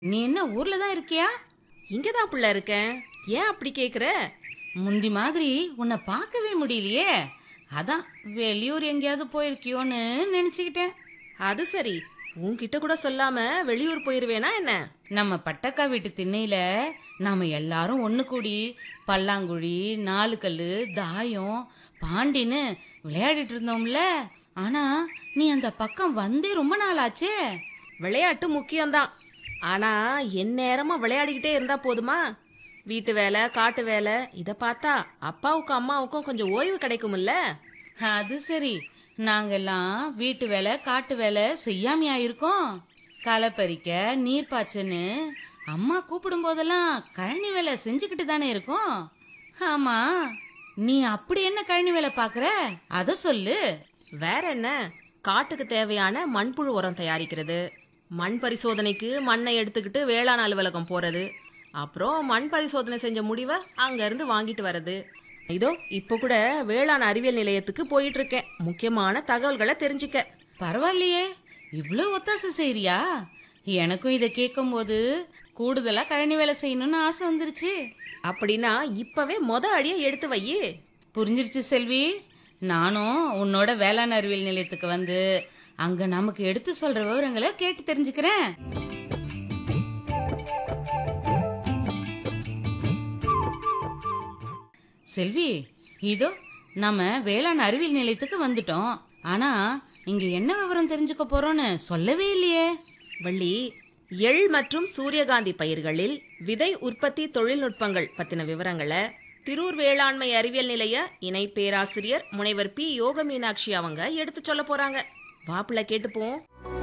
நீ என்ன ஊர்ல தான் இருக்கியா இங்கதான் புள்ள இருக்கேன் ஏன் அப்படி கேக்குற முந்தி மாதிரி உன்னை பார்க்கவே முடியலையே அதான் வெளியூர் எங்கேயாவது போயிருக்கியோன்னு நினைச்சுக்கிட்டேன் அது சரி உன்கிட்ட கூட சொல்லாம வெளியூர் போயிருவேனா என்ன நம்ம பட்டக்கா வீட்டு திண்ணையில நாம எல்லாரும் ஒண்ணு கூடி பல்லாங்குழி நாலுக்கல்லு தாயம் பாண்டின்னு விளையாடிட்டு இருந்தோம்ல ஆனா நீ அந்த பக்கம் வந்தே ரொம்ப நாள் ஆச்சே விளையாட்டு முக்கியம்தான் ஆனா என் நேரமா விளையாடிக்கிட்டே இருந்தா போதுமா வீட்டு வேலை காட்டு வேலை இத பார்த்தா அப்பாவுக்கும் அம்மாவுக்கும் கொஞ்சம் ஓய்வு கிடைக்கும்ல அது சரி நாங்கெல்லாம் வீட்டு வேலை காட்டு வேலை செய்யாமையா இருக்கோம் களை பறிக்க நீர் பாய்ச்சன்னு அம்மா கூப்பிடும் போதெல்லாம் கழனி வேலை செஞ்சுக்கிட்டு தானே இருக்கோம் ஆமா நீ அப்படி என்ன கழனி வேலை பாக்குற அத சொல்லு வேற என்ன காட்டுக்கு தேவையான மண்புழு உரம் தயாரிக்கிறது மண் பரிசோதனைக்கு மண்ணை எடுத்துக்கிட்டு வேளாண் அலுவலகம் போறது அப்புறம் மண் பரிசோதனை செஞ்ச முடிவை அங்க இருந்து வாங்கிட்டு வர்றது இதோ இப்போ கூட வேளாண் அறிவியல் நிலையத்துக்கு போயிட்டு இருக்கேன் முக்கியமான தகவல்களை தெரிஞ்சுக்க பரவாயில்லையே இவ்ளோ ஒத்தாசை செய்றியா எனக்கும் இதை கேட்கும்போது கூடுதலா கழனி வேலை செய்யணும்னு ஆசை வந்துருச்சு அப்படின்னா இப்பவே மொத அடியை எடுத்து வையி புரிஞ்சிருச்சு செல்வி நானும் உன்னோட வேளாண் அறிவியல் நிலையத்துக்கு வந்து அங்க நமக்கு எடுத்து சொல்ற விவரங்களை கேட்டு தெரிஞ்சுக்கிறேன் செல்வி இதோ நம்ம வேளாண் அறிவியல் நிலையத்துக்கு வந்துட்டோம் ஆனா இங்க என்ன விவரம் தெரிஞ்சுக்க போறோம்னு சொல்லவே இல்லையே வள்ளி எள் மற்றும் சூரியகாந்தி பயிர்களில் விதை உற்பத்தி தொழில்நுட்பங்கள் பத்தின விவரங்களை திரூர் வேளாண்மை அறிவியல் நிலைய இணை பேராசிரியர் முனைவர் பி யோக மீனாட்சி அவங்க எடுத்து சொல்ல போறாங்க வாப்புல கேட்டுப்போம்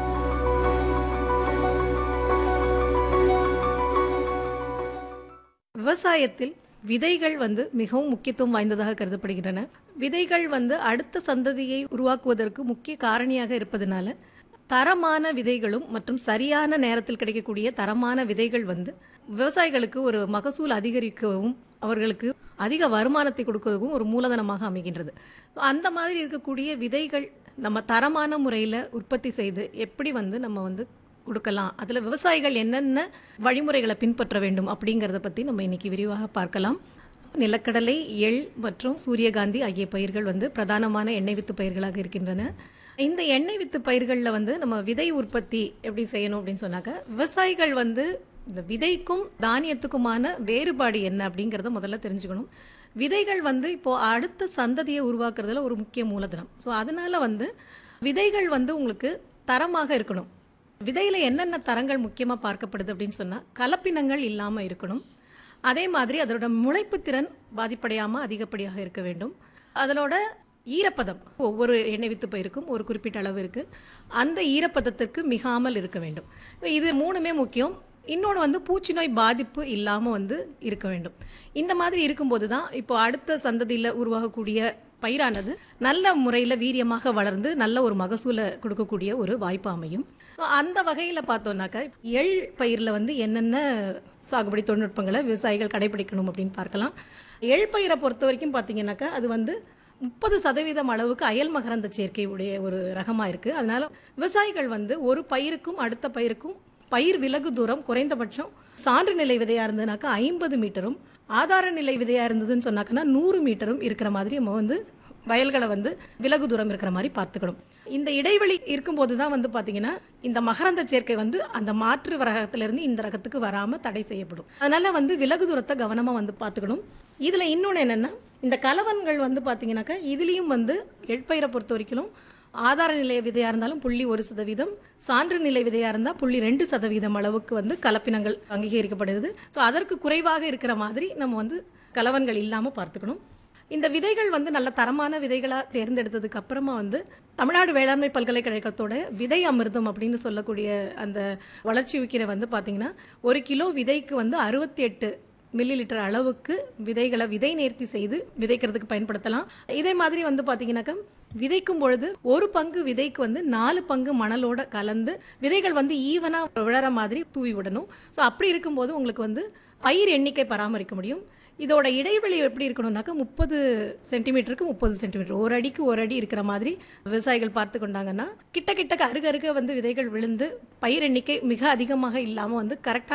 விவசாயத்தில் விதைகள் வந்து மிகவும் முக்கியத்துவம் வாய்ந்ததாக கருதப்படுகின்றன விதைகள் வந்து அடுத்த சந்ததியை உருவாக்குவதற்கு முக்கிய காரணியாக இருப்பதனால தரமான விதைகளும் மற்றும் சரியான நேரத்தில் கிடைக்கக்கூடிய தரமான விதைகள் வந்து விவசாயிகளுக்கு ஒரு மகசூல் அதிகரிக்கவும் அவர்களுக்கு அதிக வருமானத்தை கொடுக்கவும் ஒரு மூலதனமாக அமைகின்றது So, அந்த மாதிரி இருக்கக்கூடிய விதைகள் நம்ம தரமான முறையில் உற்பத்தி செய்து எப்படி வந்து நம்ம வந்து கொடுக்கலாம் அதில் விவசாயிகள் என்னென்ன வழிமுறைகளை பின்பற்ற வேண்டும் அப்படிங்கிறத பற்றி நம்ம இன்னைக்கு விரிவாக பார்க்கலாம் நிலக்கடலை எள் மற்றும் சூரியகாந்தி ஆகிய பயிர்கள் வந்து பிரதானமான எண்ணெய் வித்து பயிர்களாக இருக்கின்றன இந்த எண்ணெய் வித்து பயிர்களில் வந்து நம்ம விதை உற்பத்தி எப்படி செய்யணும் அப்படின்னு சொன்னாக்க விவசாயிகள் வந்து இந்த விதைக்கும் தானியத்துக்குமான வேறுபாடு என்ன அப்படிங்கிறத முதல்ல தெரிஞ்சுக்கணும் விதைகள் வந்து இப்போ அடுத்த சந்ததியை உருவாக்குறதுல ஒரு முக்கிய மூலதனம் ஸோ அதனால வந்து விதைகள் வந்து உங்களுக்கு தரமாக இருக்கணும் விதையில் என்னென்ன தரங்கள் முக்கியமாக பார்க்கப்படுது அப்படின்னு சொன்னால் கலப்பினங்கள் இல்லாமல் இருக்கணும் அதே மாதிரி அதோட முளைப்பு திறன் பாதிப்படையாமல் அதிகப்படியாக இருக்க வேண்டும் அதனோட ஈரப்பதம் ஒவ்வொரு எண்ணெய் வித்து பயிருக்கும் ஒரு குறிப்பிட்ட அளவு இருக்குது அந்த ஈரப்பதத்திற்கு மிகாமல் இருக்க வேண்டும் இது மூணுமே முக்கியம் இன்னொன்று வந்து பூச்சி நோய் பாதிப்பு இல்லாமல் வந்து இருக்க வேண்டும் இந்த மாதிரி இருக்கும்போது தான் இப்போ அடுத்த சந்ததியில் உருவாகக்கூடிய பயிரானது நல்ல முறையில் வீரியமாக வளர்ந்து நல்ல ஒரு மகசூலை கொடுக்கக்கூடிய ஒரு வாய்ப்பு அமையும் So, அந்த வகையில் பார்த்தோம்னாக்கா எள் பயிரில் வந்து என்னென்ன சாகுபடி தொழில்நுட்பங்களை விவசாயிகள் கடைபிடிக்கணும் அப்படின்னு பார்க்கலாம் எள் பயிரை பொறுத்த வரைக்கும் பார்த்தீங்கன்னாக்கா அது வந்து முப்பது சதவீதம் அளவுக்கு அயல் மகரந்த சேர்க்கை உடைய ஒரு ரகமாக இருக்குது அதனால விவசாயிகள் வந்து ஒரு பயிருக்கும் அடுத்த பயிருக்கும் பயிர் விலகு தூரம் குறைந்தபட்சம் சான்று நிலை விதையாக இருந்ததுனாக்கா ஐம்பது மீட்டரும் ஆதார நிலை விதையாக இருந்ததுன்னு சொன்னாக்கன்னா நூறு மீட்டரும் இருக்கிற மாதிரி நம்ம வந்து வயல்களை வந்து விலகு தூரம் இருக்கிற மாதிரி பார்த்துக்கணும் இந்த இடைவெளி இருக்கும்போது தான் வந்து பார்த்தீங்கன்னா இந்த மகரந்த சேர்க்கை வந்து அந்த மாற்று ரகத்திலிருந்து இந்த ரகத்துக்கு வராமல் தடை செய்யப்படும் அதனால வந்து விலகு தூரத்தை கவனமாக வந்து பார்த்துக்கணும் இதில் இன்னொன்று என்னென்னா இந்த கலவன்கள் வந்து பார்த்தீங்கன்னாக்கா இதுலேயும் வந்து எழ்பயிரை பொறுத்த வரைக்கும் ஆதார நிலைய விதையாக இருந்தாலும் புள்ளி ஒரு சதவீதம் சான்று நிலை விதையாக இருந்தால் புள்ளி ரெண்டு சதவீதம் அளவுக்கு வந்து கலப்பினங்கள் அங்கீகரிக்கப்படுது ஸோ அதற்கு குறைவாக இருக்கிற மாதிரி நம்ம வந்து கலவன்கள் இல்லாமல் பார்த்துக்கணும் இந்த விதைகள் வந்து நல்ல தரமான விதைகளாக தேர்ந்தெடுத்ததுக்கு அப்புறமா வந்து தமிழ்நாடு வேளாண்மை பல்கலைக்கழகத்தோட விதை அமிர்தம் அப்படின்னு சொல்லக்கூடிய அந்த வளர்ச்சி ஊக்கிற வந்து பார்த்தீங்கன்னா ஒரு கிலோ விதைக்கு வந்து அறுபத்தி எட்டு மில்லி லிட்டர் அளவுக்கு விதைகளை விதை நேர்த்தி செய்து விதைக்கிறதுக்கு பயன்படுத்தலாம் இதே மாதிரி வந்து பார்த்தீங்கன்னாக்கா விதைக்கும் பொழுது ஒரு பங்கு விதைக்கு வந்து நாலு பங்கு மணலோட கலந்து விதைகள் வந்து ஈவனாக விழற மாதிரி தூவி விடணும் ஸோ அப்படி இருக்கும்போது உங்களுக்கு வந்து பயிர் எண்ணிக்கை பராமரிக்க முடியும் இதோட இடைவெளி எப்படி இருக்கணும்னாக்கா முப்பது சென்டிமீட்டருக்கு முப்பது சென்டிமீட்டர் ஒரு அடிக்கு ஒரு அடி இருக்கிற மாதிரி விவசாயிகள் பார்த்து கொண்டாங்கன்னா கிட்ட கிட்ட அருக அருக வந்து விதைகள் விழுந்து பயிர் எண்ணிக்கை மிக அதிகமாக இல்லாமல் வந்து கரெக்டாக